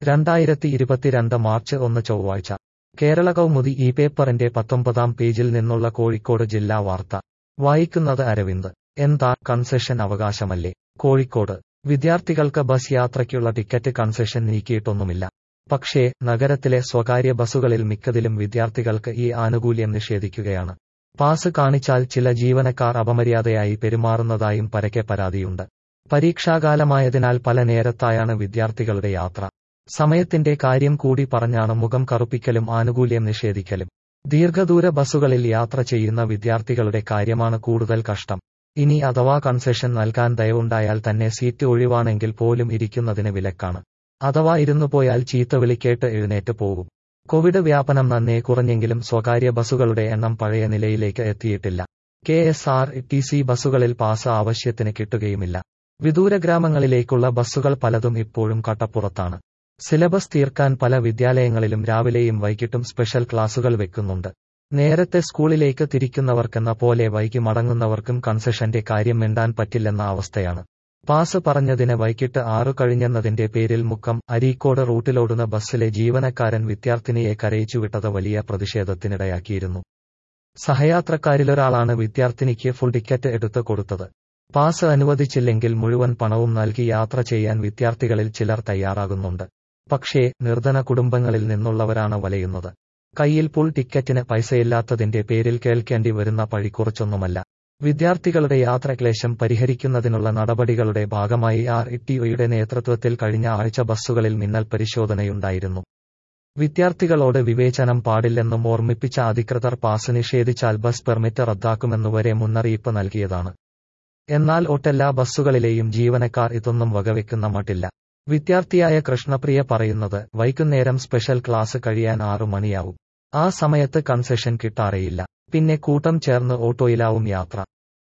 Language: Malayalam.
രണ്ടായിരത്തി ഇരുപത്തിരണ്ട് മാർച്ച് ഒന്ന് ചൊവ്വാഴ്ച കേരള കൗമുദി ഈ പേപ്പറിന്റെ പത്തൊമ്പതാം പേജിൽ നിന്നുള്ള കോഴിക്കോട് ജില്ലാ വാർത്ത വായിക്കുന്നത് അരവിന്ദ് എന്താ കൺസെഷൻ അവകാശമല്ലേ കോഴിക്കോട് വിദ്യാർത്ഥികൾക്ക് ബസ് യാത്രയ്ക്കുള്ള ടിക്കറ്റ് കൺസെഷൻ നീക്കിയിട്ടൊന്നുമില്ല പക്ഷേ നഗരത്തിലെ സ്വകാര്യ ബസുകളിൽ മിക്കതിലും വിദ്യാർത്ഥികൾക്ക് ഈ ആനുകൂല്യം നിഷേധിക്കുകയാണ് പാസ് കാണിച്ചാൽ ചില ജീവനക്കാർ അപമര്യാദയായി പെരുമാറുന്നതായും പരക്കെ പരാതിയുണ്ട് പരീക്ഷാകാലമായതിനാൽ പല നേരത്തായാണ് വിദ്യാർത്ഥികളുടെ യാത്ര സമയത്തിന്റെ കാര്യം കൂടി പറഞ്ഞാണ് മുഖം കറുപ്പിക്കലും ആനുകൂല്യം നിഷേധിക്കലും ദീർഘദൂര ബസുകളിൽ യാത്ര ചെയ്യുന്ന വിദ്യാർത്ഥികളുടെ കാര്യമാണ് കൂടുതൽ കഷ്ടം ഇനി അഥവാ കൺസെഷൻ നൽകാൻ ദയവുണ്ടായാൽ തന്നെ സീറ്റ് ഒഴിവാണെങ്കിൽ പോലും ഇരിക്കുന്നതിന് വിലക്കാണ് അഥവാ ഇരുന്നു പോയാൽ ചീത്ത വിളിക്കേട്ട് എഴുന്നേറ്റ് പോകും കോവിഡ് വ്യാപനം നന്നേ കുറഞ്ഞെങ്കിലും സ്വകാര്യ ബസുകളുടെ എണ്ണം പഴയ നിലയിലേക്ക് എത്തിയിട്ടില്ല K S R T C ബസുകളിൽ പാസ് ആവശ്യത്തിന് കിട്ടുകയുമില്ല വിദൂര ഗ്രാമങ്ങളിലേക്കുള്ള ബസ്സുകൾ പലതും ഇപ്പോഴും കട്ടപ്പുറത്താണ് സിലബസ് തീർക്കാൻ പല വിദ്യാലയങ്ങളിലും രാവിലെയും വൈകിട്ടും സ്പെഷ്യൽ ക്ലാസുകൾ വെക്കുന്നുണ്ട് നേരത്തെ സ്കൂളിലേക്ക് തിരിക്കുന്നവർക്കെന്ന പോലെ വൈകി മടങ്ങുന്നവർക്കും കൺസെഷന്റെ കാര്യം മിണ്ടാൻ പറ്റില്ലെന്ന അവസ്ഥയാണ് പാസ് പറഞ്ഞതിന് വൈകിട്ട് ആറു കഴിഞ്ഞെന്നതിന്റെ പേരിൽ മുക്കം അരീക്കോട് റൂട്ടിലോടുന്ന ബസ്സിലെ ജീവനക്കാരൻ വിദ്യാർത്ഥിനിയെ കരയിച്ചുവിട്ടത് വലിയ പ്രതിഷേധത്തിനിടയാക്കിയിരുന്നു സഹയാത്രക്കാരിലൊരാളാണ് വിദ്യാർത്ഥിനിക്ക് ഫുൾ ടിക്കറ്റ് എടുത്തു കൊടുത്തത് പാസ് അനുവദിച്ചില്ലെങ്കിൽ മുഴുവൻ പണവും നൽകി യാത്ര ചെയ്യാൻ വിദ്യാർത്ഥികളിൽ ചിലർ തയ്യാറാകുന്നുണ്ട് പക്ഷേ നിർധന കുടുംബങ്ങളിൽ നിന്നുള്ളവരാണ് വലയുന്നത് കയ്യിൽ പുൾ ടിക്കറ്റിന് പൈസയില്ലാത്തതിന്റെ പേരിൽ കേൾക്കേണ്ടി വരുന്ന പഴി കുറച്ചൊന്നുമല്ല വിദ്യാർത്ഥികളുടെ യാത്രക്ലേശം പരിഹരിക്കുന്നതിനുള്ള നടപടികളുടെ ഭാഗമായി ആർ ഇടിഒയുടെ നേതൃത്വത്തിൽ കഴിഞ്ഞ ആഴ്ച ബസ്സുകളിൽ മിന്നൽ പരിശോധനയുണ്ടായിരുന്നു വിദ്യാർത്ഥികളോട് വിവേചനം പാടില്ലെന്നും ഓർമ്മിപ്പിച്ച അധികൃതർ പാസ് നിഷേധിച്ചാൽ ബസ് പെർമിറ്റ് റദ്ദാക്കുമെന്നുവരെ മുന്നറിയിപ്പ് നൽകിയതാണ് എന്നാൽ ഒട്ടെല്ലാ ബസ്സുകളിലെയും ജീവനക്കാർ ഇതൊന്നും വകവെക്കുന്ന മട്ടില്ല വിദ്യാർത്ഥിയായ കൃഷ്ണപ്രിയ പറയുന്നത് വൈകുന്നേരം സ്പെഷ്യൽ ക്ലാസ് കഴിയാൻ ആറു മണിയാവും ആ സമയത്ത് കൺസെഷൻ കിട്ടാറേയില്ല പിന്നെ കൂട്ടം ചേർന്ന് ഓട്ടോയിലാവും യാത്ര